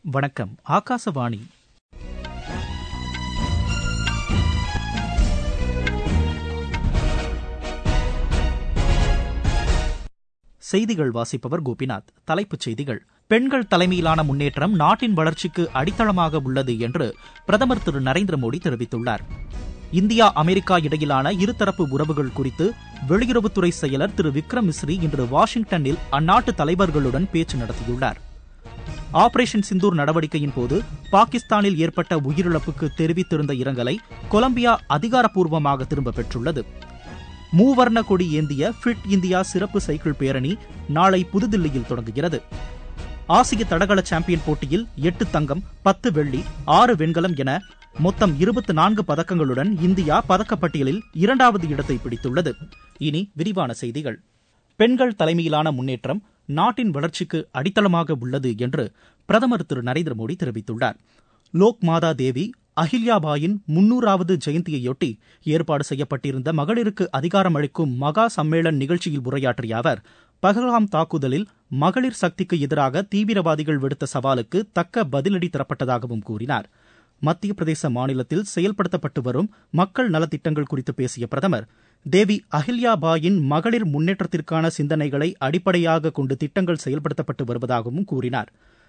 வணக்கம் ஆகாசவாணி செய்திகள் வாசிப்பவர் கோபிநாத் தலைப்புச் செய்திகள் பெண்கள் தலைமையிலான முன்னேற்றம் நாட்டின் வளர்ச்சிக்கு அடித்தளமாக உள்ளது என்று பிரதமர் திரு நரேந்திர மோடி தெரிவித்துள்ளார் இந்தியா அமெரிக்கா இடையிலான இருதரப்பு உறவுகள் குறித்து வெளியுறவுத்துறை செயலர் திரு விக்ரம் மிஸ்ரி இன்று வாஷிங்டனில் அந்நாட்டு தலைவர்களுடன் பேச்சு நடத்தியுள்ளார் ஆபரேஷன் சிந்தூர் நடவடிக்கையின் போது பாகிஸ்தானில் ஏற்பட்ட உயிரிழப்புக்கு தெரிவித்திருந்த இரங்கலை கொலம்பியா அதிகாரப்பூர்வமாக திரும்ப பெற்றுள்ளது மூவர்ண கொடி ஏந்திய ஃபிட் இந்தியா சிறப்பு சைக்கிள் பேரணி நாளை புதுதில்லியில் தொடங்குகிறது ஆசிய தடகள சாம்பியன் போட்டியில் எட்டு தங்கம் பத்து வெள்ளி ஆறு வெண்கலம் என மொத்தம் இருபத்தி நான்கு பதக்கங்களுடன் இந்தியா பதக்கப்பட்டியலில் இரண்டாவது இடத்தை பிடித்துள்ளது இனி விரிவான செய்திகள் பெண்கள் தலைமையிலான முன்னேற்றம் நாட்டின் வளர்ச்சிக்கு அடித்தளமாக உள்ளது என்று பிரதமர் திரு நரேந்திர மோடி தெரிவித்துள்ளார் லோக் மாதா தேவி அஹில்யாபாயின் முன்னூறாவது ஜெயந்தியையொட்டி ஏற்பாடு செய்யப்பட்டிருந்த மகளிருக்கு அதிகாரம் அளிக்கும் மகா சம்மேளன் நிகழ்ச்சியில் உரையாற்றிய அவர் பகல்காம் தாக்குதலில் மகளிர் சக்திக்கு எதிராக தீவிரவாதிகள் விடுத்த சவாலுக்கு தக்க பதிலடி தரப்பட்டதாகவும் கூறினார் மத்திய பிரதேச மாநிலத்தில் செயல்படுத்தப்பட்டு வரும் மக்கள் நலத்திட்டங்கள் குறித்து பேசிய பிரதமர் தேவி அஹில்யாபாயின் மகளிர் முன்னேற்றத்திற்கான சிந்தனைகளை அடிப்படையாக கொண்டு திட்டங்கள் செயல்படுத்தப்பட்டு வருவதாகவும் கூறினார்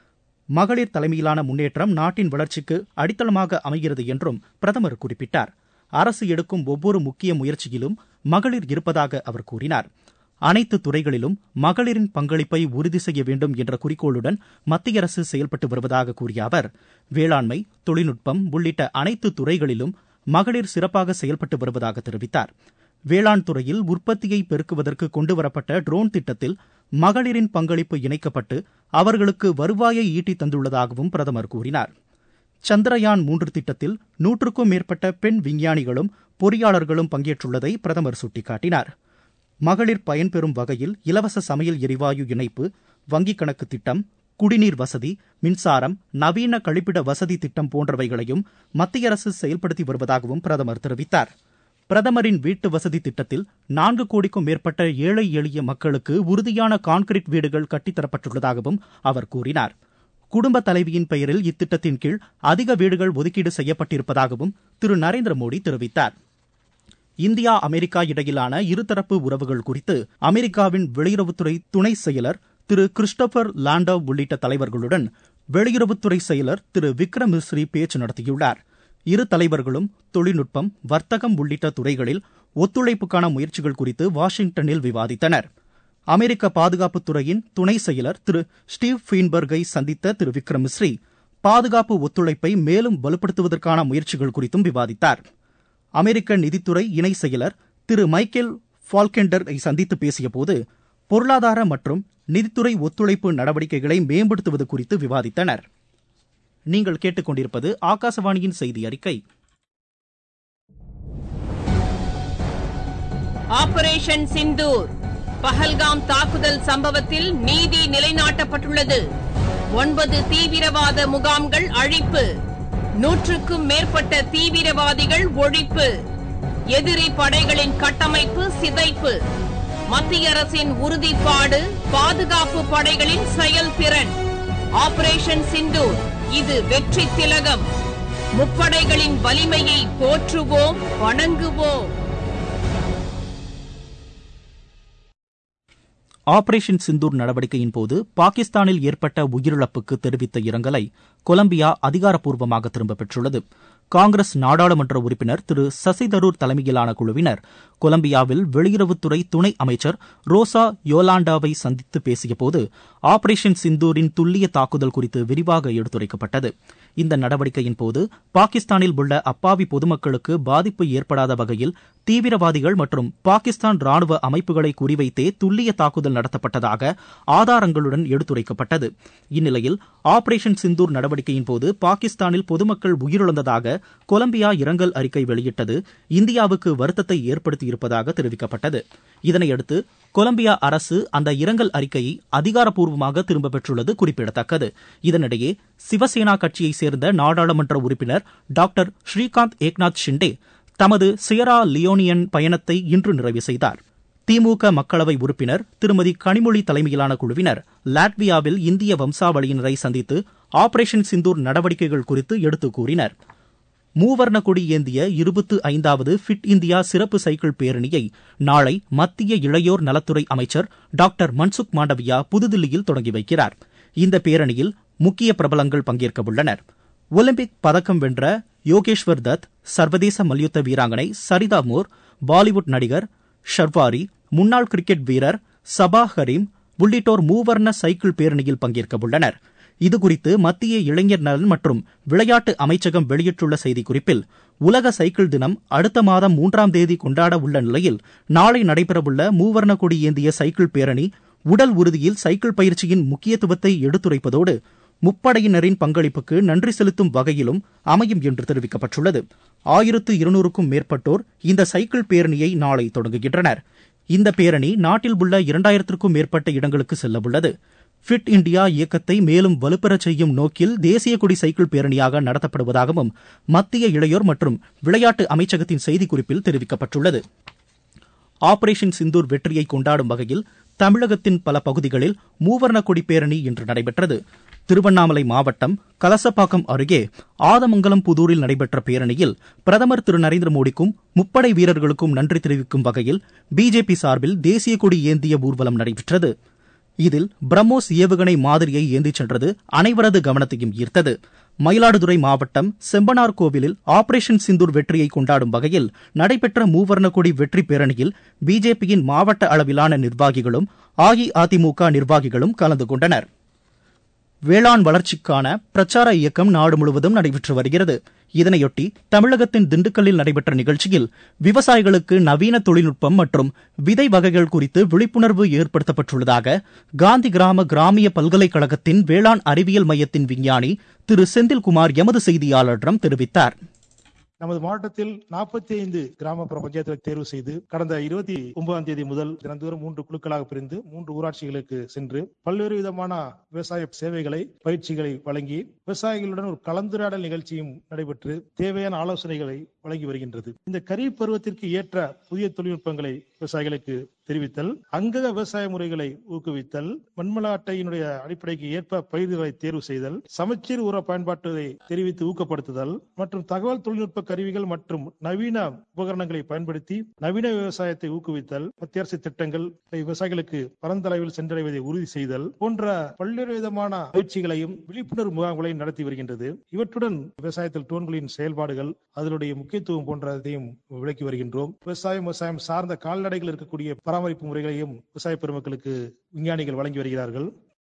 மகளிர் தலைமையிலான முன்னேற்றம் நாட்டின் வளர்ச்சிக்கு அடித்தளமாக அமைகிறது என்றும் பிரதமர் குறிப்பிட்டார் அரசு எடுக்கும் ஒவ்வொரு முக்கிய முயற்சியிலும் மகளிர் இருப்பதாக அவர் கூறினார் அனைத்து துறைகளிலும் மகளிரின் பங்களிப்பை உறுதி செய்ய வேண்டும் என்ற குறிக்கோளுடன் மத்திய அரசு செயல்பட்டு வருவதாக கூறிய அவர் வேளாண்மை தொழில்நுட்பம் உள்ளிட்ட அனைத்து துறைகளிலும் மகளிர் சிறப்பாக செயல்பட்டு வருவதாக தெரிவித்தார் வேளாண் துறையில் உற்பத்தியை பெருக்குவதற்கு கொண்டுவரப்பட்ட ட்ரோன் திட்டத்தில் மகளிரின் பங்களிப்பு இணைக்கப்பட்டு அவர்களுக்கு வருவாயை ஈட்டி தந்துள்ளதாகவும் பிரதமர் கூறினார் சந்திரயான் மூன்று திட்டத்தில் நூற்றுக்கும் மேற்பட்ட பெண் விஞ்ஞானிகளும் பொறியாளர்களும் பங்கேற்றுள்ளதை பிரதமர் சுட்டிக்காட்டினார் மகளிர் பயன்பெறும் வகையில் இலவச சமையல் எரிவாயு இணைப்பு வங்கிக் கணக்கு திட்டம் குடிநீர் வசதி மின்சாரம் நவீன கழிப்பிட வசதி திட்டம் போன்றவைகளையும் மத்திய அரசு செயல்படுத்தி வருவதாகவும் பிரதமர் தெரிவித்தார் பிரதமரின் வீட்டு வசதி திட்டத்தில் நான்கு கோடிக்கும் மேற்பட்ட ஏழை எளிய மக்களுக்கு உறுதியான கான்கிரீட் வீடுகள் கட்டித்தரப்பட்டுள்ளதாகவும் அவர் கூறினார் குடும்ப தலைவியின் பெயரில் இத்திட்டத்தின் கீழ் அதிக வீடுகள் ஒதுக்கீடு செய்யப்பட்டிருப்பதாகவும் திரு நரேந்திர மோடி தெரிவித்தார் இந்தியா அமெரிக்கா இடையிலான இருதரப்பு உறவுகள் குறித்து அமெரிக்காவின் வெளியுறவுத்துறை துணை செயலர் திரு கிறிஸ்டோபர் லாண்டவ் உள்ளிட்ட தலைவர்களுடன் வெளியுறவுத்துறை செயலர் திரு விக்ரம் மிஸ்ரி பேச்சு நடத்தியுள்ளார் இரு தலைவர்களும் தொழில்நுட்பம் வர்த்தகம் உள்ளிட்ட துறைகளில் ஒத்துழைப்புக்கான முயற்சிகள் குறித்து வாஷிங்டனில் விவாதித்தனர் அமெரிக்க பாதுகாப்புத்துறையின் துணை செயலர் திரு ஸ்டீவ் ஃபீன்பர்கை சந்தித்த திரு விக்ரம் மிஸ்ரி பாதுகாப்பு ஒத்துழைப்பை மேலும் வலுப்படுத்துவதற்கான முயற்சிகள் குறித்தும் விவாதித்தார் அமெரிக்க நிதித்துறை இணை செயலர் திரு மைக்கேல் ஃபால்கெண்டரை சந்தித்து பேசியபோது பொருளாதார மற்றும் நிதித்துறை ஒத்துழைப்பு நடவடிக்கைகளை மேம்படுத்துவது குறித்து விவாதித்தனர் நீங்கள் கேட்டுக்கொண்டிருப்பது ஆகாசவாணியின் செய்தி அறிக்கை ஆபரேஷன் சிந்தூர் பஹல்காம் தாக்குதல் சம்பவத்தில் நீதி நிலைநாட்டப்பட்டுள்ளது ஒன்பது தீவிரவாத முகாம்கள் அழிப்பு நூற்றுக்கும் மேற்பட்ட தீவிரவாதிகள் ஒழிப்பு எதிரி படைகளின் கட்டமைப்பு சிதைப்பு மத்திய அரசின் உறுதிப்பாடு பாதுகாப்பு படைகளின் செயல்திறன் ஆபரேஷன் சிந்தூர் இது வெற்றி திலகம் முப்படைகளின் வலிமையை போற்றுவோம் வணங்குவோம் ஆபரேஷன் சிந்தூர் நடவடிக்கையின் போது பாகிஸ்தானில் ஏற்பட்ட உயிரிழப்புக்கு தெரிவித்த இரங்கலை கொலம்பியா அதிகாரப்பூர்வமாக திரும்பப் பெற்றுள்ளது காங்கிரஸ் நாடாளுமன்ற உறுப்பினர் திரு சசி தரூர் தலைமையிலான குழுவினர் கொலம்பியாவில் வெளியுறவுத்துறை துணை அமைச்சர் ரோசா யோலாண்டாவை சந்தித்து பேசியபோது ஆபரேஷன் சிந்தூரின் துல்லிய தாக்குதல் குறித்து விரிவாக எடுத்துரைக்கப்பட்டது இந்த நடவடிக்கையின் போது பாகிஸ்தானில் உள்ள அப்பாவி பொதுமக்களுக்கு பாதிப்பு ஏற்படாத வகையில் தீவிரவாதிகள் மற்றும் பாகிஸ்தான் ராணுவ அமைப்புகளை குறிவைத்தே துல்லிய தாக்குதல் நடத்தப்பட்டதாக ஆதாரங்களுடன் எடுத்துரைக்கப்பட்டது இந்நிலையில் ஆபரேஷன் சிந்தூர் நடவடிக்கையின் போது பாகிஸ்தானில் பொதுமக்கள் உயிரிழந்ததாக கொலம்பியா இரங்கல் அறிக்கை வெளியிட்டது இந்தியாவுக்கு வருத்தத்தை ஏற்படுத்தியிருப்பதாக தெரிவிக்கப்பட்டது இதனையடுத்து கொலம்பியா அரசு அந்த இரங்கல் அறிக்கையை அதிகாரப்பூர்வமாக திரும்பப் பெற்றுள்ளது குறிப்பிடத்தக்கது இதனிடையே சிவசேனா கட்சியைச் சேர்ந்த நாடாளுமன்ற உறுப்பினர் டாக்டர் ஸ்ரீகாந்த் ஏக்நாத் ஷிண்டே தமது சியரா லியோனியன் பயணத்தை இன்று நிறைவு செய்தார் திமுக மக்களவை உறுப்பினர் திருமதி கனிமொழி தலைமையிலான குழுவினர் லாட்வியாவில் இந்திய வம்சாவளியினரை சந்தித்து ஆபரேஷன் சிந்தூர் நடவடிக்கைகள் குறித்து எடுத்துக் கூறினர் மூவர்ண கொடி ஏந்திய இருபத்து ஐந்தாவது ஃபிட் இந்தியா சிறப்பு சைக்கிள் பேரணியை நாளை மத்திய இளையோர் நலத்துறை அமைச்சர் டாக்டர் மன்சுக் மாண்டவியா புதுதில்லியில் தொடங்கி வைக்கிறார் இந்த பேரணியில் முக்கிய பிரபலங்கள் பங்கேற்க உள்ளனர் ஒலிம்பிக் பதக்கம் வென்ற யோகேஸ்வர் தத் சர்வதேச மல்யுத்த வீராங்கனை சரிதா மோர் பாலிவுட் நடிகர் ஷர்வாரி முன்னாள் கிரிக்கெட் வீரர் சபா ஹரீம் உள்ளிட்டோர் மூவர்ண சைக்கிள் பேரணியில் பங்கேற்க உள்ளனர் இதுகுறித்து மத்திய இளைஞர் நலன் மற்றும் விளையாட்டு அமைச்சகம் வெளியிட்டுள்ள செய்திக்குறிப்பில் உலக சைக்கிள் தினம் அடுத்த மாதம் மூன்றாம் தேதி கொண்டாட உள்ள நிலையில் நாளை நடைபெறவுள்ள மூவர்ண கொடி ஏந்திய சைக்கிள் பேரணி உடல் உறுதியில் சைக்கிள் பயிற்சியின் முக்கியத்துவத்தை எடுத்துரைப்பதோடு முப்படையினரின் பங்களிப்புக்கு நன்றி செலுத்தும் வகையிலும் அமையும் என்று தெரிவிக்கப்பட்டுள்ளது ஆயிரத்து இருநூறுக்கும் மேற்பட்டோர் இந்த சைக்கிள் பேரணியை நாளை தொடங்குகின்றனர் இந்த பேரணி நாட்டில் உள்ள இரண்டாயிரத்திற்கும் மேற்பட்ட இடங்களுக்கு செல்லவுள்ளது ஃபிட் இண்டியா இயக்கத்தை மேலும் வலுப்பெறச் செய்யும் நோக்கில் தேசிய கொடி சைக்கிள் பேரணியாக நடத்தப்படுவதாகவும் மத்திய இளையோர் மற்றும் விளையாட்டு அமைச்சகத்தின் செய்திக்குறிப்பில் தெரிவிக்கப்பட்டுள்ளது ஆபரேஷன் சிந்தூர் வெற்றியை கொண்டாடும் வகையில் தமிழகத்தின் பல பகுதிகளில் மூவர்ண கொடி பேரணி இன்று நடைபெற்றது திருவண்ணாமலை மாவட்டம் கலசப்பாக்கம் அருகே ஆதமங்கலம் புதூரில் நடைபெற்ற பேரணியில் பிரதமர் திரு நரேந்திர மோடிக்கும் முப்படை வீரர்களுக்கும் நன்றி தெரிவிக்கும் வகையில் பிஜேபி சார்பில் தேசிய கொடி ஏந்திய ஊர்வலம் நடைபெற்றது இதில் பிரம்மோஸ் ஏவுகணை மாதிரியை ஏந்திச் சென்றது அனைவரது கவனத்தையும் ஈர்த்தது மயிலாடுதுறை மாவட்டம் செம்பனார் கோவிலில் ஆபரேஷன் சிந்தூர் வெற்றியை கொண்டாடும் வகையில் நடைபெற்ற மூவர்ண கொடி வெற்றி பேரணியில் பிஜேபியின் மாவட்ட அளவிலான நிர்வாகிகளும் அஇஅதிமுக நிர்வாகிகளும் கலந்து கொண்டனர் வேளாண் வளர்ச்சிக்கான பிரச்சார இயக்கம் நாடு முழுவதும் நடைபெற்று வருகிறது இதனையொட்டி தமிழகத்தின் திண்டுக்கல்லில் நடைபெற்ற நிகழ்ச்சியில் விவசாயிகளுக்கு நவீன தொழில்நுட்பம் மற்றும் விதை வகைகள் குறித்து விழிப்புணர்வு ஏற்படுத்தப்பட்டுள்ளதாக காந்தி கிராம கிராமிய பல்கலைக்கழகத்தின் வேளாண் அறிவியல் மையத்தின் விஞ்ஞானி திரு செந்தில்குமார் எமது செய்தியாளரிடம் தெரிவித்தார் நமது மாவட்டத்தில் நாற்பத்தி ஐந்து கிராமப்புற பஞ்சாயத்துகளை தேர்வு செய்து கடந்த இருபத்தி ஒன்பதாம் தேதி முதல் தினந்தோறும் மூன்று குழுக்களாக பிரிந்து மூன்று ஊராட்சிகளுக்கு சென்று பல்வேறு விதமான விவசாய சேவைகளை பயிற்சிகளை வழங்கி விவசாயிகளுடன் ஒரு கலந்துரையாடல் நிகழ்ச்சியும் நடைபெற்று தேவையான ஆலோசனைகளை வழங்கி வருகின்றது இந்த கரீப் பருவத்திற்கு ஏற்ற புதிய தொழில்நுட்பங்களை விவசாயிகளுக்கு தெரிவித்தல் அங்கக விவசாய முறைகளை ஊக்குவித்தல் மண்வள அட்டையினுடைய அடிப்படைக்கு ஏற்ப பயிர்களை தேர்வு செய்தல் சமச்சீர் உர பயன்பாட்டை தெரிவித்து ஊக்கப்படுத்துதல் மற்றும் தகவல் தொழில்நுட்ப கருவிகள் மற்றும் நவீன உபகரணங்களை பயன்படுத்தி நவீன விவசாயத்தை ஊக்குவித்தல் மத்திய அரசு திட்டங்கள் விவசாயிகளுக்கு பரந்தளவில் சென்றடைவதை உறுதி செய்தல் போன்ற பல்வேறு விதமான பயிற்சிகளையும் விழிப்புணர்வு முகாம்களையும் நடத்தி வருகின்றது இவற்றுடன் விவசாயத்தில் டோன்களின் செயல்பாடுகள் அதனுடைய முக்கியத்துவம் போன்றதையும் விளக்கி வருகின்றோம் விவசாயம் விவசாயம் சார்ந்த கால்நடைகள் இருக்கக்கூடிய பராமரிப்பு முறைகளையும் விவசாய பெருமக்களுக்கு விஞ்ஞானிகள் வழங்கி வருகிறார்கள்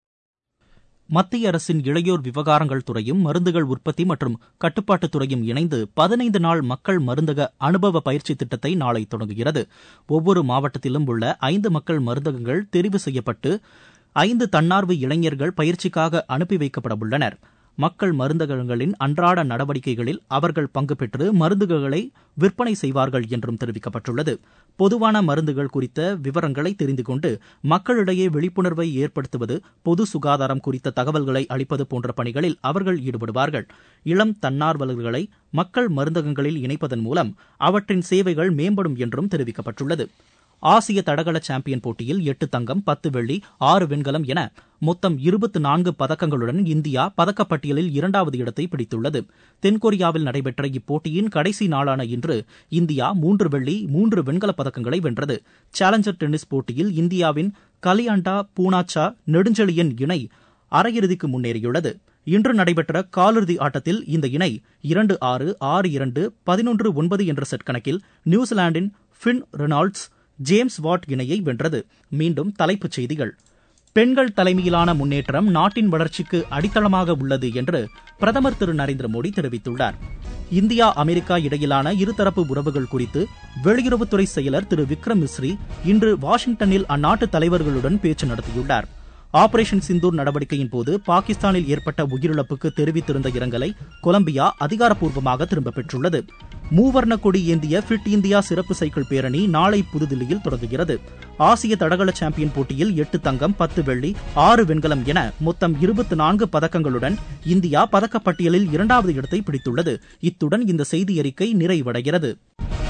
மத்திய அரசின் இளையோர் விவகாரங்கள் துறையும் மருந்துகள் உற்பத்தி மற்றும் கட்டுப்பாட்டுத் துறையும் இணைந்து பதினைந்து நாள் மக்கள் மருந்தக அனுபவ பயிற்சி திட்டத்தை நாளை தொடங்குகிறது ஒவ்வொரு மாவட்டத்திலும் உள்ள ஐந்து மக்கள் மருந்தகங்கள் தெரிவு செய்யப்பட்டு ஐந்து தன்னார்வ இளைஞர்கள் பயிற்சிக்காக அனுப்பி வைக்கப்பட உள்ளனர் மக்கள் மருந்தகங்களின் அன்றாட நடவடிக்கைகளில் அவர்கள் பங்கு பெற்று மருந்துகளை விற்பனை செய்வார்கள் என்றும் தெரிவிக்கப்பட்டுள்ளது பொதுவான மருந்துகள் குறித்த விவரங்களை தெரிந்து கொண்டு மக்களிடையே விழிப்புணர்வை ஏற்படுத்துவது பொது சுகாதாரம் குறித்த தகவல்களை அளிப்பது போன்ற பணிகளில் அவர்கள் ஈடுபடுவார்கள் இளம் தன்னார்வலர்களை மக்கள் மருந்தகங்களில் இணைப்பதன் மூலம் அவற்றின் சேவைகள் மேம்படும் என்றும் தெரிவிக்கப்பட்டுள்ளது ஆசிய தடகள சாம்பியன் போட்டியில் எட்டு தங்கம் பத்து வெள்ளி ஆறு வெண்கலம் என மொத்தம் இருபத்து நான்கு பதக்கங்களுடன் இந்தியா பதக்கப்பட்டியலில் இரண்டாவது இடத்தை பிடித்துள்ளது தென்கொரியாவில் நடைபெற்ற இப்போட்டியின் கடைசி நாளான இன்று இந்தியா மூன்று வெள்ளி மூன்று வெண்கலப் பதக்கங்களை வென்றது சேலஞ்சர் டென்னிஸ் போட்டியில் இந்தியாவின் கலியாண்டா பூனாச்சா நெடுஞ்செழியன் இணை அரையிறுதிக்கு முன்னேறியுள்ளது இன்று நடைபெற்ற காலிறுதி ஆட்டத்தில் இந்த இணை இரண்டு ஆறு ஆறு இரண்டு பதினொன்று ஒன்பது என்ற செட் கணக்கில் நியூசிலாந்தின் ஃபின் ரெனால்ட்ஸ் ஜேம்ஸ் வாட் இணையை வென்றது மீண்டும் தலைப்புச் செய்திகள் பெண்கள் தலைமையிலான முன்னேற்றம் நாட்டின் வளர்ச்சிக்கு அடித்தளமாக உள்ளது என்று பிரதமர் திரு நரேந்திர மோடி தெரிவித்துள்ளார் இந்தியா அமெரிக்கா இடையிலான இருதரப்பு உறவுகள் குறித்து வெளியுறவுத்துறை செயலர் திரு விக்ரம் மிஸ்ரி இன்று வாஷிங்டனில் அந்நாட்டு தலைவர்களுடன் பேச்சு நடத்தியுள்ளார் ஆபரேஷன் சிந்தூர் நடவடிக்கையின் போது பாகிஸ்தானில் ஏற்பட்ட உயிரிழப்புக்கு தெரிவித்திருந்த இரங்கலை கொலம்பியா அதிகாரப்பூர்வமாக திரும்பப் பெற்றுள்ளது மூவர்ண கொடி ஏந்திய ஃபிட் இந்தியா சிறப்பு சைக்கிள் பேரணி நாளை புதுதில்லியில் தொடங்குகிறது ஆசிய தடகள சாம்பியன் போட்டியில் எட்டு தங்கம் பத்து வெள்ளி ஆறு வெண்கலம் என மொத்தம் இருபத்தி நான்கு பதக்கங்களுடன் இந்தியா பதக்கப்பட்டியலில் இரண்டாவது இடத்தை பிடித்துள்ளது இத்துடன் இந்த செய்தி அறிக்கை நிறைவடைகிறது